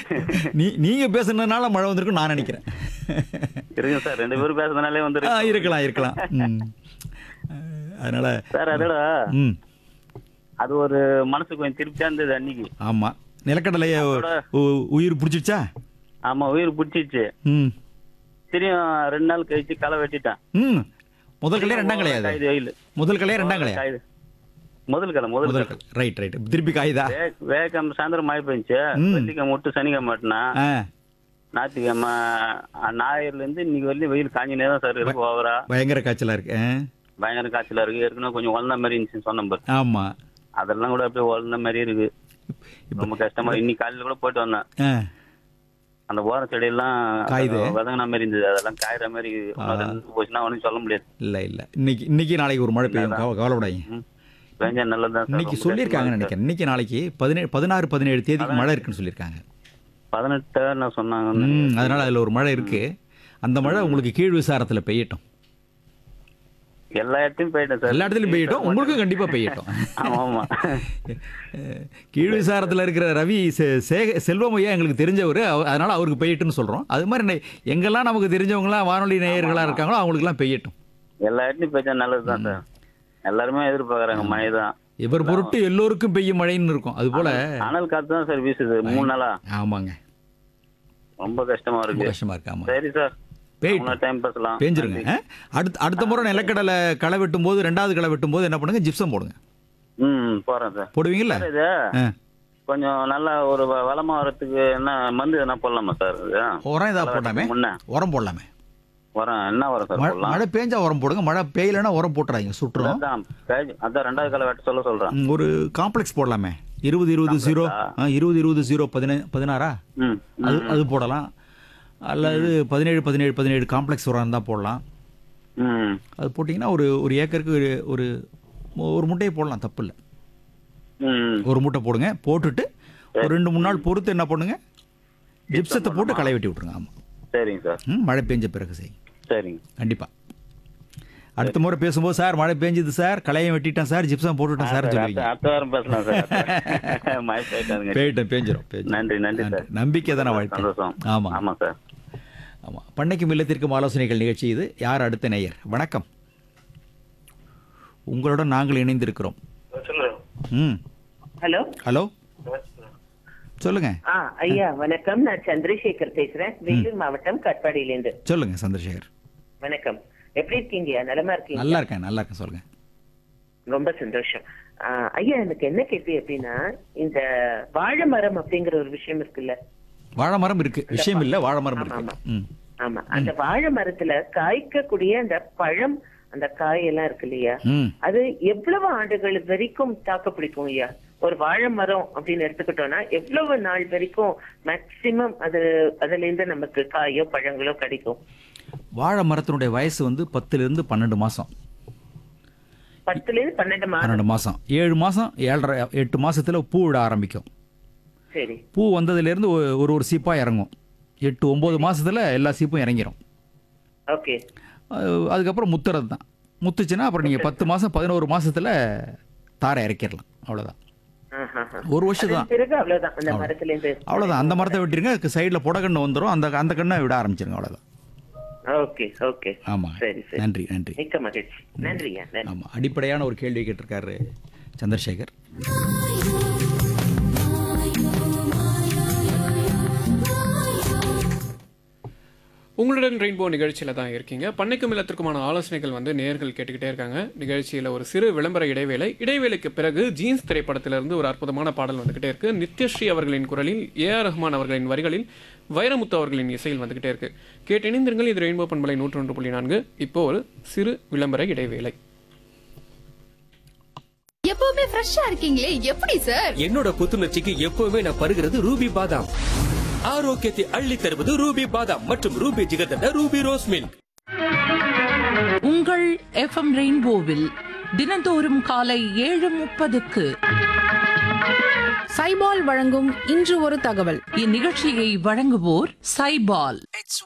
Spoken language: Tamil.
நீ நீங்க பேசுனதுனால மழை வந்திருக்கும் நான் நினைக்கிறேன் இருக்குங்க சார் ரெண்டு பேரும் பேசுறதுனாலே வந்து ஆ, இருக்கலாம் இருக்கலாம் ம். அஹ், அதனால சார் அதோட ம் அது ஒரு மனசுக்கு கொஞ்சம் திருப்தியா இருந்தது அன்னைக்கு ஆமா நிலக்கடலைய உ- உயிர் பிடிச்சிருச்சா ஆமா உயிர் பிடிச்சிச்சு ம் திரும்பியும் ரெண்டு நாள் கழிச்சு களை வெட்டிட்டேன் ம் முதல் கலையா ரெண்டாம் கலையா அது காயுது வெயில் முதல் கலையா ரெண்டாம் கலையா காயுது முதல் களை முதல் முதல் களை கலை ரைட் ரைட் திருப்பி காயுதா வே- வேகம் சாயந்தரம் மழை பெஞ்சுச்சு ம். வெள்ளிக்கிழமை விட்டு சனிக்கிழமை மாட்டினா ஆ ஞாயிற்றுக்கிழமை அஹ், ஞாயிறுல இருந்து இன்னைக்கு வரலையும் வெயில் காஞ்சினே தான் சார் இருக்கு ஓவரா பயங்கர காய்ச்சலா இருக்கு ஆ? பயங்கர காய்ச்சலா இருக்கு ஏற்கனவே கொஞ்சம் வளர்ந்த மாதிரி இருந்துச்சுன்னு சொன்ன பாரு ஆமா அதெல்லாம் கூட அப்படியே வளர்ந்த மாதிரி இருக்கு ரொம்ப கஷ்டமா இன்னைக்கு காலையில கூட போயிட்டு வந்தேன் ஆ அந்த ஓர செடியெல்லாம் காயுது. வதங்கின மாதிரி இருந்தது அதெல்லாம் காயிற மாதிரி இன்னொரு ரெண்டு போச்சுன்னா ஒன்றும் சொல்ல முடியாது இல்ல இல்ல இன்னைக்கு இன்னைக்கு நாளைக்கு ஒரு மழை பெய்யும் கவ- கவலைப்படாதீங்க ம். பெஞ்சா நல்லதுதான் சார் இன்னைக்கு ரொம்ப சொல்லியிருக்காங்கன்னு கஷ்டமா நினைக்கிறேன் இன்னைக்கு நாளைக்கு பதினேழு பதினாறு பதினேழு தேதிக்கு மழை இருக்குன்னு சொல்லியிருக்காங்க இருக்கு. பதினெட்டு நான் சொன்னாங்க ம் அதனால அதுல ஒரு மழை இருக்கு அந்த மழை உங்களுக்கு கீழ் விசாரத்துல பெய்யட்டும் எல்லா இடத்தையும் போயிட்டேன் சார் எல்லா இடத்துலயும் பெய்யட்டும் உங்களுக்கும் கண்டிப்பா பெய்யட்டும் ஆமா ஆமா அஹ், கீழ் விசாரத்துல இருக்கிற ரவி செ- சேக செல்வம் ஐயா எங்களுக்கு தெரிஞ்சவர் அதனால அவருக்கு பெய்யட்டும்னு சொல்றோம் அது மாதிரி நெ- எங்கெல்லாம் நமக்கு தெரிஞ்சவங்களாம் வானொலி நேயர்களா இருக்காங்களோ அவங்களுக்குலாம் பெய்யட்டும் எல்லா இடத்தையும் போயிட்டா நல்லதுதான் சார் எல்லாருமே எதிர்பார்க்கறாங்க மழை தான் இவர் பொருட்டு எல்லோருக்கும் பெய்யும் மழைன்னு இருக்கும் அது போல அனல் காத்து தான் சார் வீசுது மூணு நாளா ஆமாங்க ரொம்ப கஷ்டமா ரொம்ப இருக்கு கஷ்டமா இருக்கு ஆமா சரி சார் பெய்யட்டும் டைம் பேசலாம் பேஞ்சிருங்க அஹ்? அடுத்த அடுத்த முறை நிலக்கடலை களை வெட்டும் போது ரெண்டாவது களை வெட்டும் போது என்ன பண்ணுங்க ஜிப்சம் போடுங்க ம் ம், போறேன் சார் போடுவீங்கல்ல சார் இது ஆ. கொஞ்சம் நல்லா ஒரு வ- வளமா வரதுக்கு என்ன மருந்து என்ன போடலாமா சார் இது உரம் ஏதாவது போடலாமே முன்ன உரம் போடலாமே உரம் என்ன உரம் சார் மழை போடலாம் மழை பேஞ்சா உரம் போடுங்க மழை பெய்யலைன்னா உரம் போட்டுறாங்க சுட்டுரும் அதான் பேஜ்- அதான் ரெண்டாவது கால வெட்ட சொல்ல சொல்றேன் ம், ஒரு காம்ப்ளெக்ஸ் போடலாமே இருபது இருபது ஜீரோ இருபது இருபது ஜீரோ பதினே பதினாறா ம் அது அது போடலாம் அல்லது பதினேழு பதினேழு பதினேழு காம்ப்ளெக்ஸ் உரம் இருந்தால் போடலாம் ம் அது போட்டிங்கன்னா ஒரு ஒரு ஏக்கருக்கு ஒரு ஒரு ஒரு முட்டையை போடலாம் தப்பு இல்லை ம் ஒரு மூட்டை போடுங்க போட்டுட்டு ஒரு ரெண்டு மூணு நாள் பொறுத்து என்ன பண்ணுங்க ஜிப்சத்தை போட்டு களை வெட்டி விட்ருங்க ஆமாம் சரிங்க சார் ம் மழை பெஞ்ச பிறகு செய் சரிங்க கண்டிப்பாக அடுத்த முறை பேசும்போது சார் மழை பெஞ்சது சார் களையை வெட்டிட்டேன் சார் ஜிப்சம் போட்டுவிட்டேன் சார் அடுத்த சொல்லுவீங்க அடுத்த வாரம் பேசலாம் சார் மழை போயிட்டாருங்க போயிட்டேன் பேஞ்சிரும் பேஞ்சிரும். நன்றி நன்றி சார் நம்பிக்கை தானே வாழ்க்கை சந்தோஷம் ஆமாம் ஆமா சார் ஆமாம் பண்ணைக்கும் இல்லத்திற்கும் ஆலோசனைகள் நிகழ்ச்சி இது யார் அடுத்த நேயர் வணக்கம் உங்களுடன் நாங்கள் இணைந்திருக்கிறோம் ம் ஹலோ ஹலோ சொல்லுங்க ஆ ஐயா வணக்கம் நான் சந்திரசேகர் பேசுறேன் வேலூர் மாவட்டம் கட்பாடியிலேருந்து சொல்லுங்க சந்திரசேகர் வணக்கம் எப்படி இருக்கீங்கய்யா நலமா இருக்கீங்க நல்லா இருக்கேன் நல்லா இருக்கேன் சொல்லுங்க ரொம்ப சந்தோஷம் ஆ, ஐயா எனக்கு என்ன கேள்வி அப்படின்னா இந்த வாழை மரம் அப்படிங்கிற ஒரு விஷயம் இருக்குல்ல வாழை மரம் இருக்கு விஷயம் இல்ல வாழை மரம் ஆமா, இருக்கு ம் ஆமா அந்த வாழை மரத்துல காய்க்கக்கூடிய அந்த பழம் அந்த காய் எல்லாம் இருக்கு இல்லையா ம் அது எவ்வளவு ஆண்டுகள் வரைக்கும் தாக்கு பிடிக்கும் ஐயா ஒரு வாழை மரம் அப்படின்னு எடுத்துக்கிட்டோம்னா எவ்வளவு நாள் வரைக்கும் மேக்சிமம் அது அதுல இருந்து நமக்கு காயோ பழங்களோ கிடைக்கும் வாழை மரத்தினுடைய வயசு வந்து பத்துல இருந்து பன்னெண்டு மாசம் பத்துல இருந்து பன்னெண்டு மாதம் பன்னெண்டு மாசம் ஏழு மாசம் ஏழரை எட்டு மாசத்துல பூ விட ஆரம்பிக்கும் சரி பூ வந்ததுலேருந்து ஒ- ஒரு ஒரு சீப்பா இறங்கும் எட்டு ஒன்பது மாசத்துல எல்லா சீப்பும் இறங்கிரும் ஓகே அது- அதுக்கப்புறம் முத்துறது தான் முத்துச்சுன்னா அப்புறம் நீங்கள் பத்து மாதம் பதினோரு மாசத்துல தாரை இறக்கிடலாம் அவ்வளோதான் ஒரு வருஷம் தான் பிறகு அவ்வளவுதான் அந்த மரத்துல இருந்து அவ்வளோதான் அந்த மரத்தை வெட்டிருங்க சைடில் புடக்கண்ணு வந்துடும் அந்த அந்த கண்ணை விட ஆரம்பிச்சிருங்க அவ்வளோதான் ஓகே ஓகே ஆமாம் சரி சரி நன்றி நன்றி மிக்க மகிழ்ச்சி நன்றியா நன்றி ஆமாம் அடிப்படையான ஒரு கேள்வி கேட்டிருக்காரு சந்திரசேகர் உங்களுடன் ரெயின்போ நிகழ்ச்சியில் தான் இருக்கீங்க பண்ணைக்கும் இல்லத்திற்குமான ஆலோசனைகள் வந்து நேர்கள் கேட்டுக்கிட்டே இருக்காங்க நிகழ்ச்சியில் ஒரு சிறு விளம்பர இடைவேளை இடைவேளைக்கு பிறகு ஜீன்ஸ் திரைப்படத்திலிருந்து ஒரு அற்புதமான பாடல் வந்துக்கிட்டே இருக்கு நித்யஸ்ரீ அவர்களின் குரலில் ஏ ஆர் ரஹ்மான் அவர்களின் வரிகளில் வைரமுத்து அவர்களின் இசையில் வந்துக்கிட்டே இருக்கு கேட்டு இணைந்திருங்கள் இது ரெயின்போ பண்பலை நூற்றொன்று புள்ளி நான்கு இப்போ ஒரு சிறு விளம்பர இடைவேளை எப்பவுமே ஃப்ரெஷ்ஷா இருக்கீங்களே எப்படி சார் என்னோட புத்துணர்ச்சிக்கு எப்பவுமே நான் பருகிறது ரூபி பாதாம் ஆரோக்கியத்தை அள்ளி தருவது ரூபி பாதாம் மற்றும் Ruby jigarthanda Ruby rose milk உங்கள் எஃப்எம் ரெயின்போவில் தினந்தோறும் காலை ஏழு முப்பதுக்கு சைபால் வழங்கும் இன்று ஒரு தகவல் இந்நிகழ்ச்சியை வழங்குவோர் சைபால்